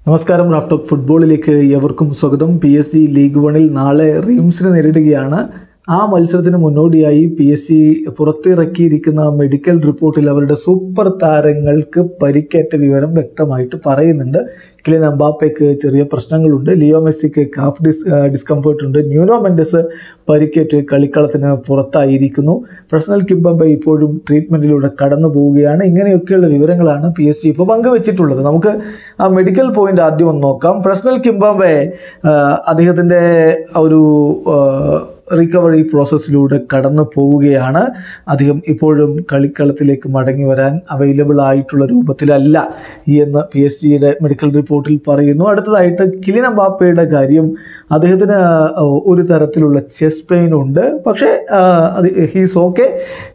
നമസ്കാരം റാഫ്റ്റോക്ക് ഫുട്ബോളിലേക്ക് എവർക്കും സ്വാഗതം പി എസ് സി ലീഗ് വണിൽ നാളെ റീംസിനെ നേരിടുകയാണ് ആ മത്സരത്തിന് മുന്നോടിയായി പി എസ് സി പുറത്തിറക്കിയിരിക്കുന്ന മെഡിക്കൽ റിപ്പോർട്ടിൽ അവരുടെ സൂപ്പർ താരങ്ങൾക്ക് പരിക്കേറ്റ വിവരം വ്യക്തമായിട്ട് പറയുന്നുണ്ട് കിലിൻ അംബാപ്പയ്ക്ക് ചെറിയ പ്രശ്നങ്ങളുണ്ട് ലിയോ മെസ്സിക്ക് കാഫ് ഡിസ് ഡിസ്കംഫേർട്ട് ഉണ്ട് ന്യൂനോ മെൻഡസ് പരിക്കേറ്റ് കളിക്കളത്തിന് പുറത്തായിരിക്കുന്നു പ്രശ്നൽ കിംബംബെ ഇപ്പോഴും ട്രീറ്റ്മെൻറ്റിലൂടെ കടന്നു പോവുകയാണ് ഇങ്ങനെയൊക്കെയുള്ള വിവരങ്ങളാണ് പി എസ് സി ഇപ്പോൾ പങ്കുവച്ചിട്ടുള്ളത് നമുക്ക് ആ മെഡിക്കൽ പോയിന്റ് ആദ്യം ഒന്ന് നോക്കാം പ്രശ്നൽ കിംബംബെ അദ്ദേഹത്തിൻ്റെ ഒരു ആ, റിക്കവറി പ്രോസസ്സിലൂടെ കടന്നു പോവുകയാണ് അദ്ദേഹം ഇപ്പോഴും കളിക്കളത്തിലേക്ക് മടങ്ങി വരാൻ അവൈലബിൾ ആയിട്ടുള്ള രൂപത്തിലല്ല എന്ന് പി എസ് സിയുടെ മെഡിക്കൽ റിപ്പോർട്ടിൽ പറയുന്നു അടുത്തതായിട്ട് കിലിൻ അമ്പാപ്പയുടെ കാര്യം അദ്ദേഹത്തിന് ഒരു തരത്തിലുള്ള ചെസ്റ്റ് പെയിൻ ഉണ്ട് പക്ഷേ ആ, അത് ഹീസ് ഓക്കെ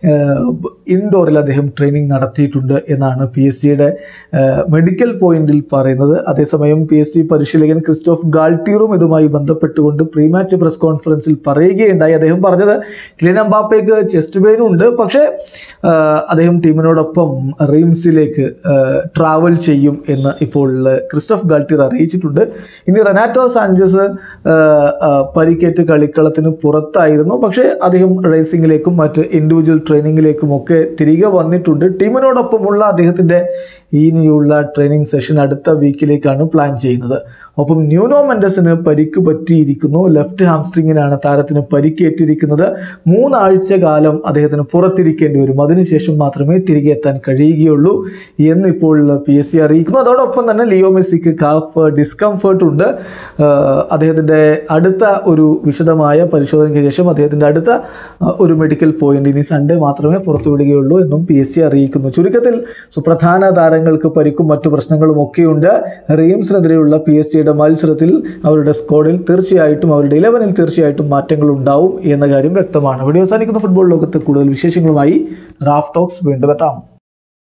ഇൻഡോറിൽ അദ്ദേഹം ട്രെയിനിങ് നടത്തിയിട്ടുണ്ട് എന്നാണ് പി എസ് സിയുടെ മെഡിക്കൽ പോയിന്റിൽ പറയുന്നത് അതേസമയം പി എസ് സി പരിശീലകൻ ക്രിസ്റ്റോഫ് ഗാൾട്ടീറും ഇതുമായി ബന്ധപ്പെട്ടുകൊണ്ട് പ്രീ മാച്ച് പ്രസ് കോൺഫറൻസിൽ പറയുകയുണ്ടായി അദ്ദേഹം പറഞ്ഞത് ക്ലിൻ അമ്പാപ്പയ്ക്ക് ചെസ്റ്റ് പെയിൻ ഉണ്ട് പക്ഷേ ആ, അദ്ദേഹം ടീമിനോടൊപ്പം റീംസിലേക്ക് ട്രാവൽ ചെയ്യും എന്ന് ഇപ്പോൾ ക്രിസ്റ്റോഫ് ഗാൾട്ടീർ അറിയിച്ചിട്ടുണ്ട് ഇനി റെനാറ്റോ സാഞ്ചസ് ആ, ആ, പരിക്കേറ്റ് കളിക്കളത്തിന് പുറത്തായിരുന്നു പക്ഷേ അദ്ദേഹം റേസിംഗിലേക്കും മറ്റ് ഇൻഡിവിജ്വൽ ട്രെയിനിങ്ങിലേക്കും ഒക്കെ തിരികെ വന്നിട്ടുണ്ട് ടീമിനോടൊപ്പമുള്ള അദ്ദേഹത്തിൻ്റെ ഇനിയുള്ള ട്രെയിനിങ് സെഷൻ അടുത്ത വീക്കിലേക്കാണ് പ്ലാൻ ചെയ്യുന്നത് ഒപ്പം ന്യൂനോ മെൻഡസിന് പരിക്ക് പറ്റിയിരിക്കുന്നു ലെഫ്റ്റ് ഹാംസ്ട്രിങ്ങിനാണ് താരത്തിന് പരിക്കേറ്റിരിക്കുന്നത് മൂന്നാഴ്ച കാലം അദ്ദേഹത്തിന് പുറത്തിരിക്കേണ്ടി വരും അതിനുശേഷം മാത്രമേ തിരികെ എത്താൻ കഴിയുകയുള്ളൂ എന്നിപ്പോൾ പി എസ് സി അറിയിക്കുന്നു അതോടൊപ്പം തന്നെ ലിയോ മെസ്സിക്ക് കാഫ് ഡിസ്കംഫേർട്ട് ഉണ്ട് ആഹ് അദ്ദേഹത്തിൻ്റെ അടുത്ത ഒരു വിശദമായ പരിശോധനയ്ക്ക് ശേഷം അദ്ദേഹത്തിൻ്റെ അടുത്ത ആഹ് ഒരു മെഡിക്കൽ പോയിന്റ് ഇനി സൺഡേ മാത്രമേ പുറത്തുവിടുകയുള്ളൂ എന്നും പി എസ് സി അറിയിക്കുന്നു ചുരുക്കത്തിൽ സുപ്രധാന താരങ്ങൾക്ക് പരിക്കും മറ്റു പ്രശ്നങ്ങളും ഒക്കെയുണ്ട് റീംസിനെതിരെയുള്ള പി എസ് സിയുടെ മത്സരത്തിൽ അവരുടെ സ്ക്വാഡിൽ തീർച്ചയായിട്ടും അവരുടെ ഇലവനിൽ തീർച്ചയായിട്ടും മാറ്റങ്ങൾ ഉണ്ടാവും എന്ന കാര്യം വ്യക്തമാണ് വീഡിയോ അവസാനിക്കുന്ന ഫുട്ബോൾ ലോകത്ത് കൂടുതൽ വിശേഷങ്ങളുമായി റാഫ് ടോക്സ് വീണ്ടും എത്താം